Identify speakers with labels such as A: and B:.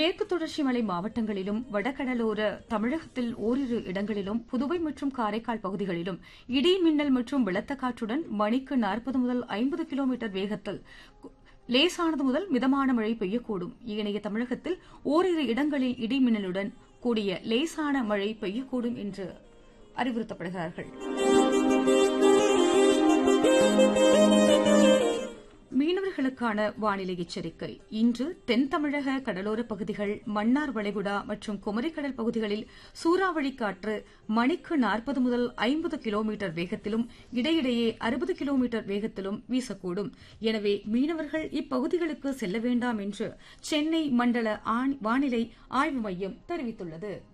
A: மேற்கு தொடர்ச்சி மலை மாவட்டங்களிலும் வடகடலோர தமிழகத்தில் ஓரிரு இடங்களிலும் புதுவை மற்றும் காரைக்கால் பகுதிகளிலும் இடி மின்னல் மற்றும் பலத்த காற்றுடன் மணிக்கு நாற்பது முதல் ஐம்பது கிலோமீட்டர் வேகத்தில் லேசானது முதல் மிதமான மழை பெய்யக்கூடும் ஏனைய தமிழகத்தில் ஓரிரு இடங்களில் இடி மின்னலுடன் கூடிய லேசான மழை பெய்யக்கூடும் என்று அறிவுறுத்தப்படுகிறார்கள் மீனவர்களுக்கான வானிலை எச்சரிக்கை இன்று தென் தமிழக கடலோர பகுதிகள் மன்னார் வளைகுடா மற்றும் குமரிக்கடல் பகுதிகளில் சூறாவளி காற்று மணிக்கு நாற்பது முதல் ஐம்பது கிலோமீட்டர் வேகத்திலும் இடையிடையே அறுபது கிலோமீட்டர் வேகத்திலும் வீசக்கூடும் எனவே மீனவர்கள் இப்பகுதிகளுக்கு செல்ல வேண்டாம் என்று சென்னை மண்டல வானிலை ஆய்வு மையம் தெரிவித்துள்ளது